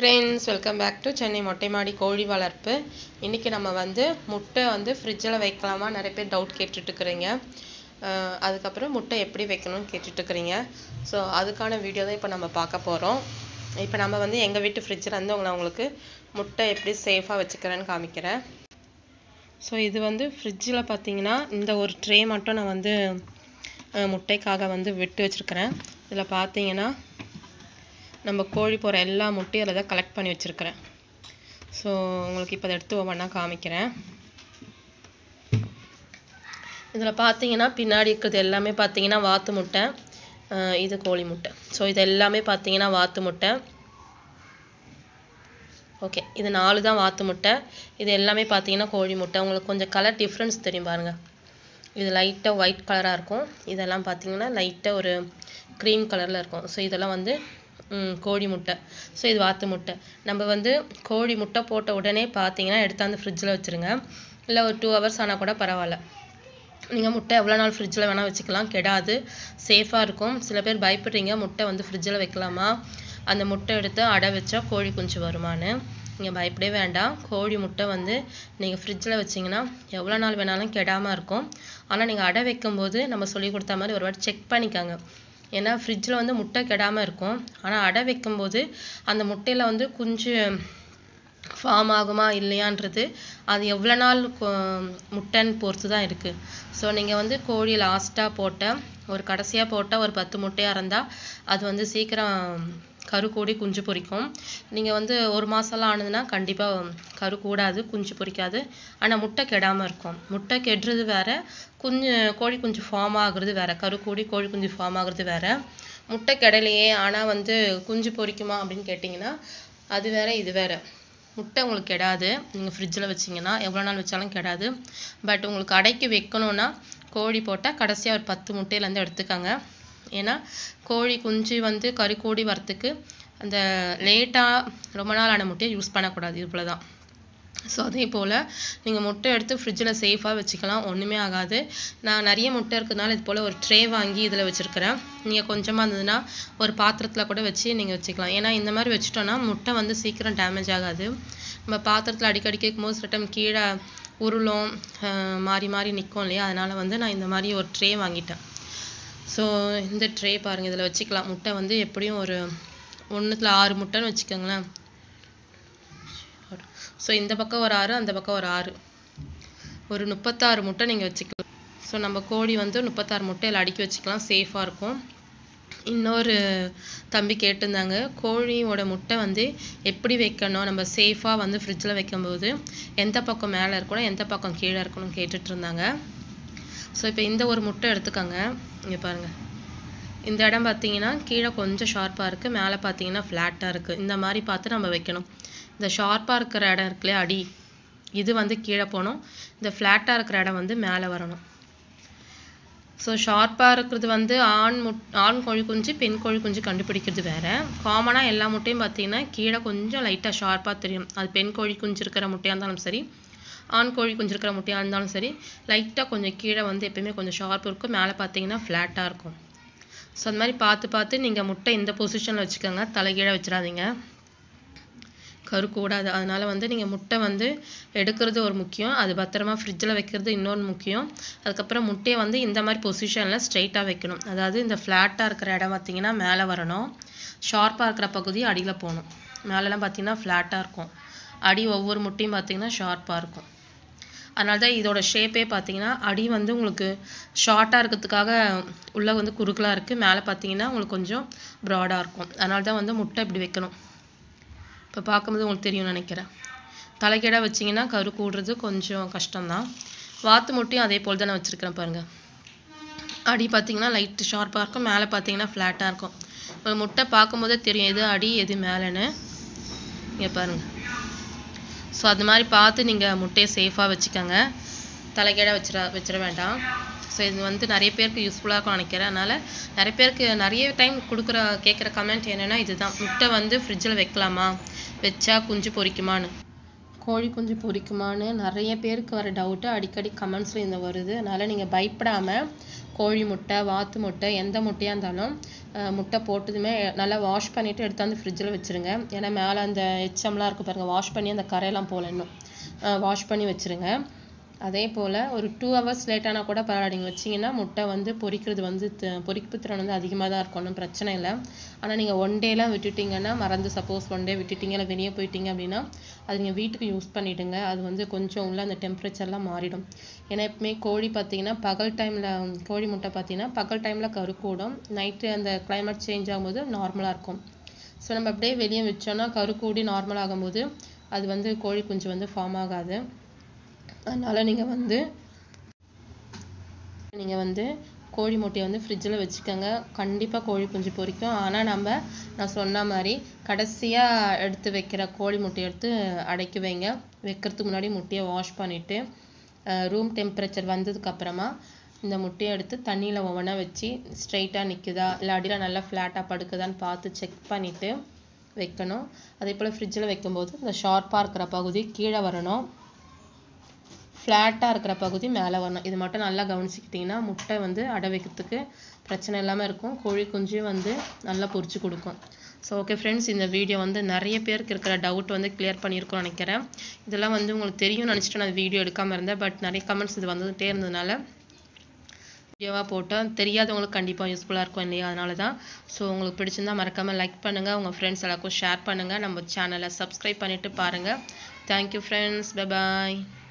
friends welcome back to Chennai மொட்டை மாடி கோழி வளர்ப்பு இன்றைக்கி நம்ம வந்து முட்டை வந்து ஃப்ரிட்ஜில் வைக்கலாமா நிறைய பேர் டவுட் கேட்டுட்ருக்குறீங்க அதுக்கப்புறம் முட்டை எப்படி வைக்கணும்னு கேட்டுட்ருக்குறீங்க ஸோ அதுக்கான வீடியோ தான் இப்போ நம்ம பார்க்க போகிறோம் இப்போ நம்ம வந்து எங்கள் வீட்டு ஃப்ரிட்ஜில் வந்து உங்களை உங்களுக்கு முட்டை எப்படி சேஃபாக வச்சுக்கிறேன்னு காமிக்கிறேன் ஸோ இது வந்து ஃப்ரிட்ஜில் பார்த்தீங்கன்னா இந்த ஒரு ட்ரே மட்டும் நான் வந்து அஹ், முட்டைக்காக வந்து விட்டு வச்சுருக்கிறேன் இதில் பார்த்தீங்கன்னா நம்ம கோழி போகிற எல்லா முட்டையும் அதில் தான் கலெக்ட் பண்ணி வச்சுருக்கிறேன் ஸோ உங்களுக்கு இப்போ அதை எடுத்து ஒவ்வொன்றா காமிக்கிறேன் இதில் பார்த்தீங்கன்னா பின்னாடி இருக்கிறது எல்லாமே பார்த்தீங்கன்னா வாத்து முட்டை அஹ் இது கோழி முட்டை ஸோ இது எல்லாமே பார்த்தீங்கன்னா வாத்து முட்டை ஓகே இது நாலு தான் வாத்து முட்டை இது எல்லாமே பார்த்தீங்கன்னா கோழி முட்டை உங்களுக்கு கொஞ்சம் கலர் டிஃப்ரென்ஸ் தெரியும் பாருங்கள் இது லைட்டாக ஒயிட் கலராக இருக்கும் இதெல்லாம் பார்த்தீங்கன்னா லைட்டாக ஒரு க்ரீம் கலரில் இருக்கும் ஸோ இதெல்லாம் வந்து ம், கோழி முட்டை ஸோ இது வாத்து முட்டை நம்ம வந்து கோழி முட்டை போட்ட உடனே பார்த்தீங்கன்னா எடுத்தாந்து ஃப்ரிட்ஜில் வச்சுருங்க இல்லை ஒரு டூ ஹவர்ஸ் ஆனால் கூட பரவாயில்ல நீங்கள் முட்டை எவ்வளோ நாள் ஃப்ரிட்ஜில் வேணால் வச்சுக்கலாம் கெடாது சேஃபாக இருக்கும் சில பேர் பயப்படுறீங்க முட்டை வந்து ஃப்ரிட்ஜில் வைக்கலாமா அந்த முட்டை எடுத்து அடை வச்சா கோழி குஞ்சு வருமான்னு நீங்கள் பயப்படவே வேண்டாம் கோழி முட்டை வந்து நீங்கள் ஃப்ரிட்ஜில் வச்சிங்கன்னா எவ்வளோ நாள் வேணாலும் கெடாமல் இருக்கும் ஆனால் நீங்கள் அடை வைக்கும்போது நம்ம சொல்லி கொடுத்த மாதிரி ஒரு வாட்டி செக் பண்ணிக்கோங்க ஏன்னா ஃப்ரிட்ஜில் வந்து முட்டை கெடாமல் இருக்கும் ஆனால் அடை வைக்கும்போது அந்த முட்டையில் வந்து குஞ்சு ஃபார்ம் ஆகுமா இல்லையான்றது அது எவ்வளோ நாள் கொ- முட்டைன்னு பொறுத்து தான் இருக்குது ஸோ நீங்கள் வந்து கோழி லாஸ்ட்டாக போட்ட ஒரு கடைசியாக போட்ட ஒரு பத்து முட்டையாக இருந்தால் அது வந்து சீக்கிரம் கரு கூடி குஞ்சு பொரிக்கும் நீங்கள் வந்து ஒரு மாதம்லாம் ஆனதுன்னா கண்டிப்பாக கரு கூடாது குஞ்சு பொரிக்காது ஆனால் முட்டை கெடாமல் இருக்கும் முட்டை கெடுறது வேற குஞ்சு கோழி குஞ்சு ஃபார்ம் ஆகுறது வேற கரு கூடி கோழி குஞ்சு ஃபார்ம் ஆகுறது வேற முட்டை கெடலையே ஆனால் வந்து குஞ்சு பொரிக்குமா அப்படின்னு கேட்டிங்கன்னா அது வேற இது வேற முட்டை உங்களுக்கு கெடாது நீங்கள் ஃப்ரிட்ஜில் வச்சீங்கன்னா எவ்வளோ நாள் வச்சாலும் கெடாது பட் உங்களுக்கு அடைக்கி வைக்கணும்னா கோழி போட்டால் கடைசியாக ஒரு பத்து முட்டையிலேருந்து எடுத்துக்கோங்க ஏன்னா கோழி குஞ்சு வந்து கறி கோடி வரத்துக்கு அந்த லேட்டாக ரொம்ப நாள் ஆன முட்டையை யூஸ் பண்ணக்கூடாது இவ்வளோ தான் ஸோ அதே போல் நீங்கள் முட்டை எடுத்து ஃப்ரிட்ஜில் சேஃபாக வச்சுக்கலாம் ஒன்றுமே ஆகாது நான் நிறைய முட்டை இருக்கிறதுனால இது போல் ஒரு ட்ரே வாங்கி இதில் வச்சுருக்கிறேன் நீங்கள் கொஞ்சமாக இருந்ததுன்னா ஒரு பாத்திரத்தில் கூட வச்சு நீங்கள் வச்சுக்கலாம் ஏன்னா இந்த மாதிரி வச்சுட்டோன்னா முட்டை வந்து சீக்கிரம் டேமேஜ் ஆகாது நம்ம பாத்திரத்தில் அடிக்கடி கேட்கும்போது சில டைம் கீழே உருளும் அஹ் மாறி மாறி நிற்கும் இல்லையா அதனால் வந்து நான் இந்த மாதிரி ஒரு ட்ரே வாங்கிட்டேன் ஸோ இந்த ட்ரே பாருங்கள் இதில் வச்சுக்கலாம் முட்டை வந்து எப்படியும் ஒரு ஒன்றுத்துல ஆறு முட்டைன்னு வச்சுக்கோங்களேன் ஸோ இந்த பக்கம் ஒரு ஆறு அந்த பக்கம் ஒரு ஆறு ஒரு முப்பத்தாறு முட்டை நீங்கள் வச்சுக்கலாம் ஸோ நம்ம கோழி வந்து முப்பத்தாறு முட்டையில் அடுக்கி வச்சுக்கலாம் சேஃபாக இருக்கும் இன்னொரு தம்பி கேட்டிருந்தாங்க கோழியோட முட்டை வந்து எப்படி வைக்கணும் நம்ம சேஃபாக வந்து ஃப்ரிட்ஜில் வைக்கும்போது எந்த பக்கம் மேலே இருக்கணும் எந்த பக்கம் கீழே இருக்கணும் கேட்டுட்டு இருந்தாங்க ஸோ இப்போ இந்த ஒரு முட்டை எடுத்துக்கோங்க இங்கே பாருங்க இந்த இடம் பார்த்தீங்கன்னா கீழே கொஞ்சம் ஷார்ப்பாக இருக்குது மேலே பார்த்தீங்கன்னா ஃப்ளாட்டாக இருக்குது இந்த மாதிரி பார்த்து நம்ம வைக்கணும் இந்த ஷார்ப்பாக இருக்கிற இடம் இருக்குல்லையா அடி இது வந்து கீழே போகணும் இந்த ஃப்ளாட்டாக இருக்கிற இடம் வந்து மேலே வரணும் ஸோ ஷார்ப்பாக இருக்கிறது வந்து ஆண் முட் ஆண் கோழி குஞ்சு பெண் கோழி குஞ்சு கண்டுபிடிக்கிறது வேற காமனாக எல்லா முட்டையும் பார்த்தீங்கன்னா கீழே கொஞ்சம் லைட்டாக ஷார்ப்பாக தெரியும் அது பெண் கோழி குஞ்சு இருக்கிற முட்டையாக இருந்தாலும் சரி ஆண் கோழி குஞ்சு இருக்கிற முட்டையாக இருந்தாலும் சரி லைட்டாக கொஞ்சம் கீழே வந்து எப்பயுமே கொஞ்சம் ஷார்ப் இருக்கும் மேலே பார்த்தீங்கன்னா ஃப்ளாட்டாக இருக்கும் ஸோ அந்த மாதிரி பார்த்து பார்த்து நீங்கள் முட்டை இந்த பொசிஷனில் வச்சுக்கோங்க தலைகீழ வச்சிடாதீங்க கரு கூடாது அதனால வந்து நீங்கள் முட்டை வந்து எடுக்கிறது ஒரு முக்கியம் அது பத்திரமா ஃப்ரிட்ஜில் வைக்கிறது இன்னொரு முக்கியம் அதுக்கப்புறம் முட்டையை வந்து இந்த மாதிரி பொசிஷனில் ஸ்ட்ரைட்டாக வைக்கணும் அதாவது இந்த ஃப்ளாட்டாக இருக்கிற இடம் பார்த்தீங்கன்னா மேலே வரணும் ஷார்ப்பாக இருக்கிற பகுதி அடியில் போகணும் மேலெலாம் பார்த்தீங்கன்னா ஃப்ளாட்டாக இருக்கும் அடி ஒவ்வொரு முட்டையும் பார்த்தீங்கன்னா ஷார்ப்பாக இருக்கும் அதனால தான் இதோட ஷேப்பே பார்த்தீங்கன்னா அடி வந்து உங்களுக்கு ஷார்ட்டாக இருக்கிறதுக்காக உள்ளே வந்து குறுகலாக இருக்குது மேலே பார்த்தீங்கன்னா உங்களுக்கு கொஞ்சம் ப்ராடாக இருக்கும் அதனால தான் வந்து முட்டை இப்படி வைக்கணும் இப்போ பார்க்கும்போது உங்களுக்கு தெரியும் நினைக்கிறேன் தலைக்கீழா வச்சீங்கன்னா கரு கூடுறது கொஞ்சம் கஷ்டம்தான் வாத்து முட்டையும் அதே போல் தான் நான் வச்சுருக்கிறேன் பாருங்கள் அடி பார்த்தீங்கன்னா லைட்டு ஷார்ப்பாக இருக்கும் மேலே பார்த்தீங்கன்னா ஃப்ளாட்டாக இருக்கும் ஒரு முட்டை பார்க்கும்போதே தெரியும் எது அடி எது மேலேன்னு இங்கே பாருங்கள் ஸோ அது மாதிரி பார்த்து நீங்கள் முட்டையை சேஃபாக வச்சுக்கோங்க தலைகீழ வச்சிட வச்சிட வேண்டாம் ஸோ இது வந்து நிறைய பேருக்கு யூஸ்ஃபுல்லாக இருக்கும் நினைக்கிறேன் அதனால் நிறைய பேருக்கு நிறைய டைம் கொடுக்குற கேட்குற கமெண்ட் என்னென்னா இதுதான் முட்டை வந்து ஃப்ரிட்ஜில் வைக்கலாமா வச்சா குஞ்சு பொரிக்குமான்னு கோழி குஞ்சு பொரிக்குமான்னு நிறைய பேருக்கு வர டவுட்டு அடிக்கடி கமெண்ட்ஸில் இந்த வருது அதனால் நீங்கள் பயப்படாமல் கோழி முட்டை வாத்து முட்டை எந்த முட்டையாக இருந்தாலும் அஹ், முட்டை போட்டதுமே நல்லா வாஷ் பண்ணிவிட்டு எடுத்தாந்து ஃப்ரிட்ஜில் வச்சுருங்க ஏன்னா மேலே அந்த எச்சம்லாம் இருக்குது பாருங்கள் வாஷ் பண்ணி அந்த கரையெல்லாம் போகல இன்னும் வாஷ் பண்ணி வச்சுருங்க அதே போல் ஒரு டூ ஹவர்ஸ் லேட்டானா கூட பரவாயில்ல நீங்கள் வச்சிங்கன்னா முட்டை வந்து பொரிக்கிறது வந்து த- பொரிப்பு திறன் வந்து அதிகமாக தான் இருக்கும் ஒன்றும் பிரச்சனை இல்லை ஆனால் நீங்கள் ஒன் டேலாம் விட்டுட்டீங்கன்னா மறந்து சப்போஸ் ஒன் டே விட்டுட்டீங்க இல்லை வெளியே போயிட்டீங்க அப்படின்னா அது நீங்கள் வீட்டுக்கு யூஸ் பண்ணிவிடுங்க அது வந்து கொஞ்சம் உள்ள அந்த டெம்பரேச்சர்லாம் மாறிடும் ஏன்னா எப்பவுமே கோழி பார்த்தீங்கன்னா பகல் டைமில் கோழி முட்டை பார்த்தீங்கன்னா பகல் டைமில் கருக்கூடும் நைட்டு அந்த climate சேஞ்ச் ஆகும்போது நார்மலாக இருக்கும் ஸோ நம்ம அப்படியே வெளியே வச்சோன்னா கருக்கூடி நார்மல் ஆகும்போது அது வந்து கோழி குஞ்சு வந்து ஃபார்ம் ஆகாது அதனால நீங்கள் வந்து நீங்கள் வந்து கோழி முட்டையை வந்து ஃப்ரிட்ஜில் வச்சுக்கோங்க கண்டிப்பாக கோழி குஞ்சு பொரிக்கும் ஆனால் நம்ம நான் சொன்ன மாதிரி கடைசியாக எடுத்து வைக்கிற கோழி முட்டையை எடுத்து அடைக்கி வைங்க வைக்கிறதுக்கு முன்னாடி முட்டையை வாஷ் பண்ணிவிட்டு ரூம் டெம்பரேச்சர் வந்ததுக்கப்புறமா இந்த முட்டையை எடுத்து தண்ணியில் ஒவ்வொன்றா வச்சு ஸ்ட்ரைட்டாக நிற்குதா இல்லை அடியில் நல்லா ஃப்ளாட்டாக படுக்குதான்னு பார்த்து செக் பண்ணிவிட்டு வைக்கணும் அதே போல் ஃப்ரிட்ஜில் வைக்கும்போது இந்த ஷார்ப்பாக இருக்கிற பகுதி கீழே வரணும் ஃப்ளாட்டாக இருக்கிற பகுதி மேலே வரணும் இது மட்டும் நல்லா கவனிச்சுக்கிட்டிங்கன்னா முட்டை வந்து அடை வைக்கிறதுக்கு பிரச்சனை இல்லாமல் இருக்கும் கோழி குஞ்சும் வந்து நல்லா பொரிச்சு கொடுக்கும் ஸோ ஓகே ஃப்ரெண்ட்ஸ் இந்த வீடியோ வந்து நிறைய பேருக்கு இருக்கிற டவுட் வந்து கிளியர் பண்ணியிருக்கோம்னு நினைக்கிறேன் இதெல்லாம் வந்து உங்களுக்கு தெரியும்னு நினச்சிட்டு நான் வீடியோ எடுக்காமல் இருந்தேன் பட் நிறைய கமெண்ட்ஸ் இது வந்துகிட்டே இருந்ததுனால வீடியோவாக போட்டால் தெரியாதவங்களுக்கு கண்டிப்பாக யூஸ்ஃபுல்லாக இருக்கும் இல்லையா அதனால தான் ஸோ உங்களுக்கு பிடிச்சிருந்தா மறக்காமல் லைக் பண்ணுங்கள் உங்கள் ஃப்ரெண்ட்ஸ் எல்லாருக்கும் ஷேர் பண்ணுங்கள் நம்ம சேனலை சப்ஸ்கிரைப் பண்ணிவிட்டு பாருங்கள் தேங்க்யூ ஃப்ரெண்ட்ஸ் பை பாய்